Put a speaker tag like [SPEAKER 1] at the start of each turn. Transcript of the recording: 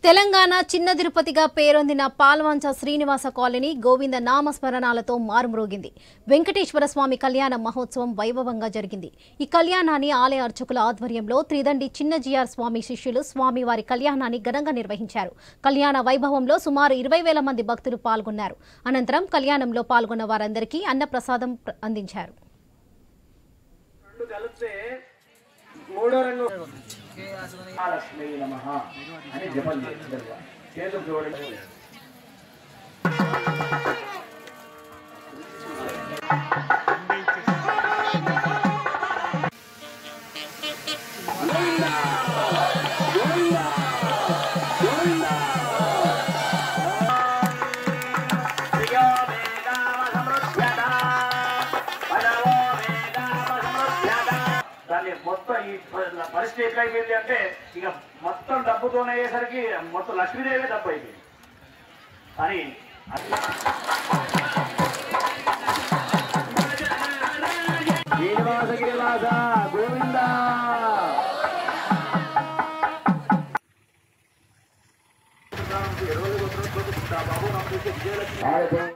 [SPEAKER 1] తెలంగాణ చిన్న తిరుపతిగా పేరొందిన పాల్వంచ శ్రీనివాస కాలనీ గోవింద నామస్మరణాలతో మారుమ్రోగింది వెంకటేశ్వర స్వామి కళ్యాణ మహోత్సవం వైభవంగా జరిగింది ఈ కళ్యాణాన్ని ఆలయ అర్చకుల ఆధ్వర్యంలో త్రిదండి చిన్నజీఆర్ స్వామి శిష్యులు స్వామివారి కళ్యాణాన్ని ఘనంగా నిర్వహించారు కళ్యాణ వైభవంలో సుమారు ఇరవై వేల మంది భక్తులు పాల్గొన్నారు అనంతరం కళ్యాణంలో పాల్గొన్న వారందరికీ అన్నప్రసాదం ప్ర- అందించారు
[SPEAKER 2] రెండు కలిపితే మూడో రంగు మహాలక్ష్మి నమ అని జపం చేస్తారు చేతులు చూడండి దాన్ని మొత్తం ఈ ప- పరిస్థితి ఎట్లా అయిపోయింది అంటే ఇక మొత్తం డబ్బుతోనే అయ్యేసరికి మొత్తం లక్ష్మీదేవి డబ్బు అయిపోయింది అని శ్రీనివాస గిరివాస గోవింద బాబు నాకు విజయలక్ష్మి